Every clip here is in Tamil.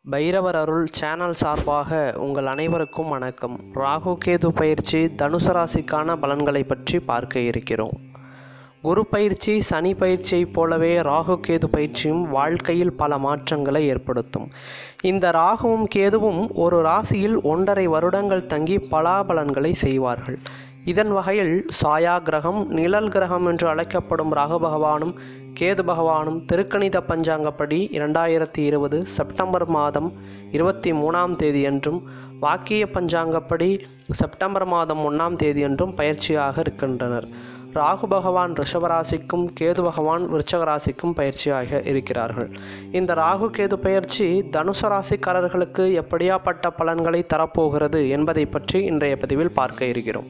பைரவர் அருள் சேனல் சார்பாக உங்கள் அனைவருக்கும் வணக்கம் ராகு கேது பயிற்சி தனுசு ராசிக்கான பலன்களை பற்றி பார்க்க இருக்கிறோம் குரு பயிற்சி சனி பயிற்சியைப் போலவே ராகு கேது பயிற்சியும் வாழ்க்கையில் பல மாற்றங்களை ஏற்படுத்தும் இந்த ராகுவும் கேதுவும் ஒரு ராசியில் ஒன்றரை வருடங்கள் தங்கி பலாபலன்களை செய்வார்கள் இதன் வகையில் சாயா கிரகம் நிழல் கிரகம் என்று அழைக்கப்படும் ராகு பகவானும் கேது பகவானும் திருக்கணித பஞ்சாங்கப்படி இரண்டாயிரத்தி இருபது செப்டம்பர் மாதம் இருபத்தி மூணாம் தேதியன்றும் வாக்கிய பஞ்சாங்கப்படி செப்டம்பர் மாதம் ஒன்றாம் தேதியன்றும் பயிற்சியாக இருக்கின்றனர் ராகு பகவான் ரிஷபராசிக்கும் கேது பகவான் விருச்சக ராசிக்கும் பயிற்சியாக இருக்கிறார்கள் இந்த ராகு கேது பயிற்சி தனுசு ராசிக்காரர்களுக்கு எப்படியாப்பட்ட பலன்களை தரப்போகிறது என்பதை பற்றி இன்றைய பதிவில் பார்க்க இருக்கிறோம்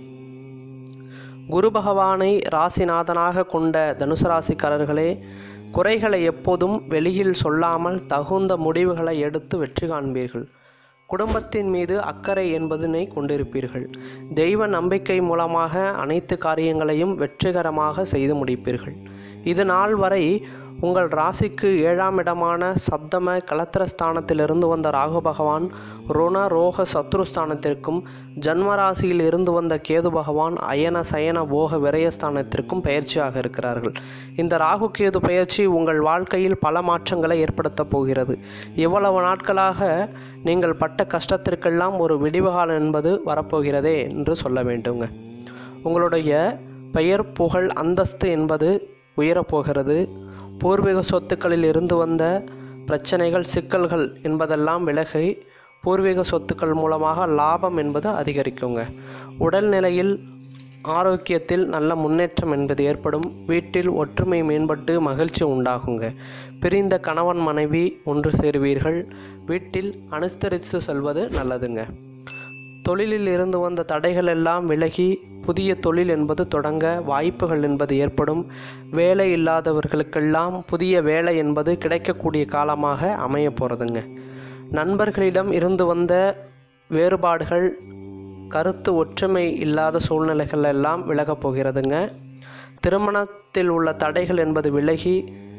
குரு பகவானை ராசிநாதனாக கொண்ட தனுசு ராசிக்காரர்களே குறைகளை எப்போதும் வெளியில் சொல்லாமல் தகுந்த முடிவுகளை எடுத்து வெற்றி காண்பீர்கள் குடும்பத்தின் மீது அக்கறை என்பதனை கொண்டிருப்பீர்கள் தெய்வ நம்பிக்கை மூலமாக அனைத்து காரியங்களையும் வெற்றிகரமாக செய்து முடிப்பீர்கள் இது நாள் வரை உங்கள் ராசிக்கு ஏழாம் இடமான சப்தம கலத்திரஸ்தானத்திலிருந்து வந்த ராகு பகவான் ருண ரோக சத்ருஸ்தானத்திற்கும் ஜன்ம ராசியில் இருந்து வந்த கேது பகவான் அயன சயன போக விரயஸ்தானத்திற்கும் பயிற்சியாக இருக்கிறார்கள் இந்த ராகு கேது பயிற்சி உங்கள் வாழ்க்கையில் பல மாற்றங்களை ஏற்படுத்தப் போகிறது இவ்வளவு நாட்களாக நீங்கள் பட்ட கஷ்டத்திற்கெல்லாம் ஒரு விடிவுகாலம் என்பது வரப்போகிறதே என்று சொல்ல வேண்டுங்க உங்களுடைய பெயர் புகழ் அந்தஸ்து என்பது உயரப்போகிறது பூர்வீக சொத்துக்களில் இருந்து வந்த பிரச்சனைகள் சிக்கல்கள் என்பதெல்லாம் விலகி பூர்வீக சொத்துக்கள் மூலமாக லாபம் என்பது அதிகரிக்குங்க உடல்நிலையில் ஆரோக்கியத்தில் நல்ல முன்னேற்றம் என்பது ஏற்படும் வீட்டில் ஒற்றுமை மேம்பட்டு மகிழ்ச்சி உண்டாகுங்க பிரிந்த கணவன் மனைவி ஒன்று சேருவீர்கள் வீட்டில் அனுசரித்து செல்வது நல்லதுங்க தொழிலில் இருந்து வந்த தடைகள் எல்லாம் விலகி புதிய தொழில் என்பது தொடங்க வாய்ப்புகள் என்பது ஏற்படும் வேலை இல்லாதவர்களுக்கெல்லாம் புதிய வேலை என்பது கிடைக்கக்கூடிய காலமாக அமைய போகிறதுங்க நண்பர்களிடம் இருந்து வந்த வேறுபாடுகள் கருத்து ஒற்றுமை இல்லாத சூழ்நிலைகள் எல்லாம் விலகப் போகிறதுங்க திருமணத்தில் உள்ள தடைகள் என்பது விலகி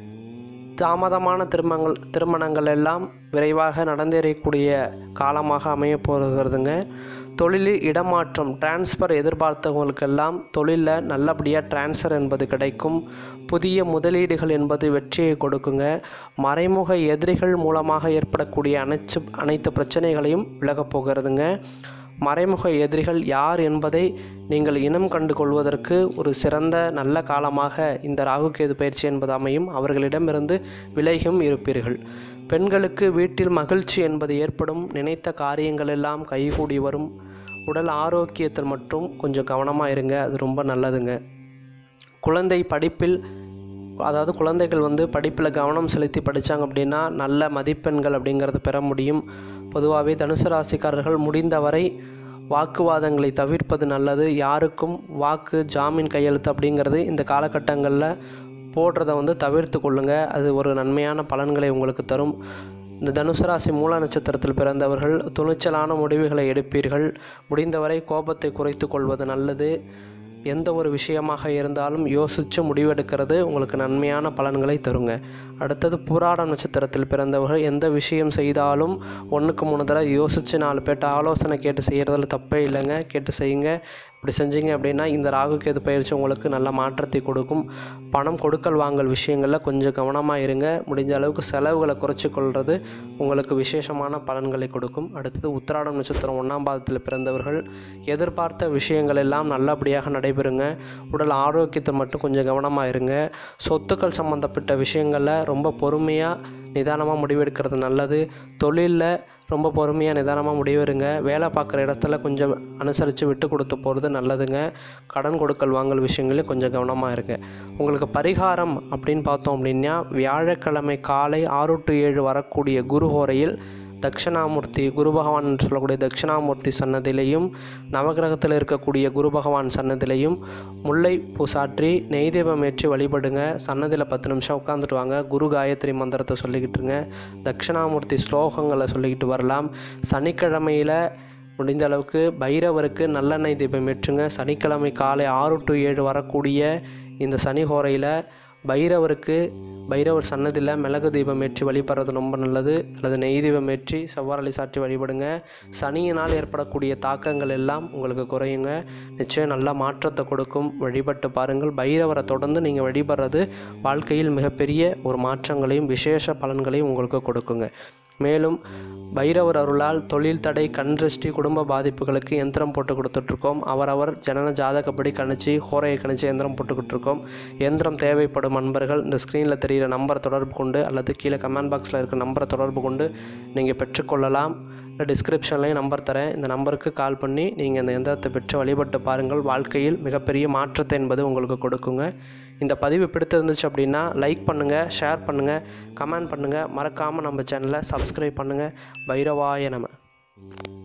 தாமதமான திருமணங்கள் திருமணங்கள் எல்லாம் விரைவாக நடந்தேறக்கூடிய காலமாக அமைய போகிறதுங்க தொழிலில் இடமாற்றம் டிரான்ஸ்ஃபர் எதிர்பார்த்தவங்களுக்கெல்லாம் தொழிலில் நல்லபடியாக டிரான்ஸ்ஃபர் என்பது கிடைக்கும் புதிய முதலீடுகள் என்பது வெற்றியை கொடுக்குங்க மறைமுக எதிரிகள் மூலமாக ஏற்படக்கூடிய அனைத்து அனைத்து பிரச்சனைகளையும் விலகப் போகிறதுங்க மறைமுக எதிரிகள் யார் என்பதை நீங்கள் இனம் கண்டு கொள்வதற்கு ஒரு சிறந்த நல்ல காலமாக இந்த ராகுகேது பயிற்சி என்பது அமையும் அவர்களிடமிருந்து விலகியும் இருப்பீர்கள் பெண்களுக்கு வீட்டில் மகிழ்ச்சி என்பது ஏற்படும் நினைத்த காரியங்கள் எல்லாம் கைகூடி வரும் உடல் ஆரோக்கியத்தில் மட்டும் கொஞ்சம் கவனமாக இருங்க அது ரொம்ப நல்லதுங்க குழந்தை படிப்பில் அதாவது குழந்தைகள் வந்து படிப்பில் கவனம் செலுத்தி படித்தாங்க அப்படின்னா நல்ல மதிப்பெண்கள் அப்படிங்கிறத பெற முடியும் பொதுவாகவே தனுசு ராசிக்காரர்கள் முடிந்தவரை வாக்குவாதங்களை தவிர்ப்பது நல்லது யாருக்கும் வாக்கு ஜாமீன் கையெழுத்து அப்படிங்கிறது இந்த காலகட்டங்களில் போடுறத வந்து தவிர்த்து கொள்ளுங்கள் அது ஒரு நன்மையான பலன்களை உங்களுக்கு தரும் இந்த தனுசு ராசி மூல நட்சத்திரத்தில் பிறந்தவர்கள் துணிச்சலான முடிவுகளை எடுப்பீர்கள் முடிந்தவரை கோபத்தை குறைத்து கொள்வது நல்லது எந்த ஒரு விஷயமாக இருந்தாலும் யோசித்து முடிவெடுக்கிறது உங்களுக்கு நன்மையான பலன்களை தருங்க அடுத்தது பூராட நட்சத்திரத்தில் பிறந்தவர்கள் எந்த விஷயம் செய்தாலும் ஒன்றுக்கு மூணு தடவை யோசித்து நாலு பேர்ட்ட ஆலோசனை கேட்டு செய்கிறதுல தப்பே இல்லைங்க கேட்டு செய்யுங்க இப்படி செஞ்சீங்க அப்படின்னா இந்த ராகு கேது பயிற்சி உங்களுக்கு நல்ல மாற்றத்தை கொடுக்கும் பணம் கொடுக்கல் வாங்கல் விஷயங்களில் கொஞ்சம் கவனமாக இருங்க முடிஞ்ச அளவுக்கு செலவுகளை குறைச்சி கொள்வது உங்களுக்கு விசேஷமான பலன்களை கொடுக்கும் அடுத்தது உத்திராடம் நட்சத்திரம் ஒன்றாம் பாதத்தில் பிறந்தவர்கள் எதிர்பார்த்த விஷயங்கள் எல்லாம் நல்லபடியாக நடைபெறுங்க உடல் ஆரோக்கியத்தை மட்டும் கொஞ்சம் கவனமாக இருங்க சொத்துக்கள் சம்மந்தப்பட்ட விஷயங்களில் ரொம்ப பொறுமையாக நிதானமாக முடிவெடுக்கிறது நல்லது தொழிலில் ரொம்ப பொறுமையாக நிதானமாக முடிவெடுங்க வேலை பார்க்குற இடத்துல கொஞ்சம் அனுசரித்து விட்டு கொடுத்து போகிறது நல்லதுங்க கடன் கொடுக்கல் வாங்கல் விஷயங்களையும் கொஞ்சம் கவனமாக இருங்க உங்களுக்கு பரிகாரம் அப்படின்னு பார்த்தோம் அப்படின்னா வியாழக்கிழமை காலை ஆறு டு ஏழு வரக்கூடிய குருஹோரையில் தட்சிணாமூர்த்தி குரு பகவான் என்று சொல்லக்கூடிய தட்சிணாமூர்த்தி சன்னதிலையும் நவகிரகத்தில் இருக்கக்கூடிய குரு பகவான் சன்னதிலையும் முல்லை பூசாற்றி நெய் தீபம் ஏற்றி வழிபடுங்க சன்னதியில் பத்து நிமிஷம் உட்காந்துட்டு வாங்க குரு காயத்ரி மந்திரத்தை சொல்லிக்கிட்டுருங்க தட்சிணாமூர்த்தி ஸ்லோகங்களை சொல்லிக்கிட்டு வரலாம் சனிக்கிழமையில் முடிந்த அளவுக்கு பைரவருக்கு நல்லெண்ணெய் தீபம் ஏற்றுங்க சனிக்கிழமை காலை ஆறு டு ஏழு வரக்கூடிய இந்த சனி ஹோரையில் பைரவருக்கு பைரவர் சன்னதியில் மிளகு தீபம் ஏற்றி வழிபடுறது ரொம்ப நல்லது அல்லது நெய் தீபம் ஏற்றி செவ்வாறலி சாற்றி வழிபடுங்க சனியினால் ஏற்படக்கூடிய தாக்கங்கள் எல்லாம் உங்களுக்கு குறையுங்க நிச்சயம் நல்ல மாற்றத்தை கொடுக்கும் வழிபட்டு பாருங்கள் பைரவரை தொடர்ந்து நீங்கள் வழிபடுறது வாழ்க்கையில் மிகப்பெரிய ஒரு மாற்றங்களையும் விசேஷ பலன்களையும் உங்களுக்கு கொடுக்குங்க மேலும் பைரவர் அருளால் தொழில் தடை கண் திருஷ்டி குடும்ப பாதிப்புகளுக்கு எந்திரம் போட்டு கொடுத்துட்ருக்கோம் அவரவர் ஜனன ஜாதகப்படி கணிச்சு ஹோரையை கணிச்சு எந்திரம் போட்டுக்கிட்டு இருக்கோம் எந்திரம் தேவைப்படும் நண்பர்கள் இந்த ஸ்க்ரீனில் தெரிகிற நம்பர் தொடர்பு கொண்டு அல்லது கீழே கமெண்ட் பாக்ஸில் இருக்க நம்பரை தொடர்பு கொண்டு நீங்கள் பெற்றுக்கொள்ளலாம் டிஸ்கிரிப்ஷன்லேயும் நம்பர் தரேன் இந்த நம்பருக்கு கால் பண்ணி நீங்கள் இந்த எந்திரத்தை பெற்று வழிபட்டு பாருங்கள் வாழ்க்கையில் மிகப்பெரிய மாற்றத்தை என்பது உங்களுக்கு கொடுக்குங்க இந்த பதிவு பிடித்திருந்துச்சு அப்படின்னா லைக் பண்ணுங்கள் ஷேர் பண்ணுங்கள் கமெண்ட் பண்ணுங்கள் மறக்காமல் நம்ம சேனலை சப்ஸ்கிரைப் பண்ணுங்கள் பைரவாய நம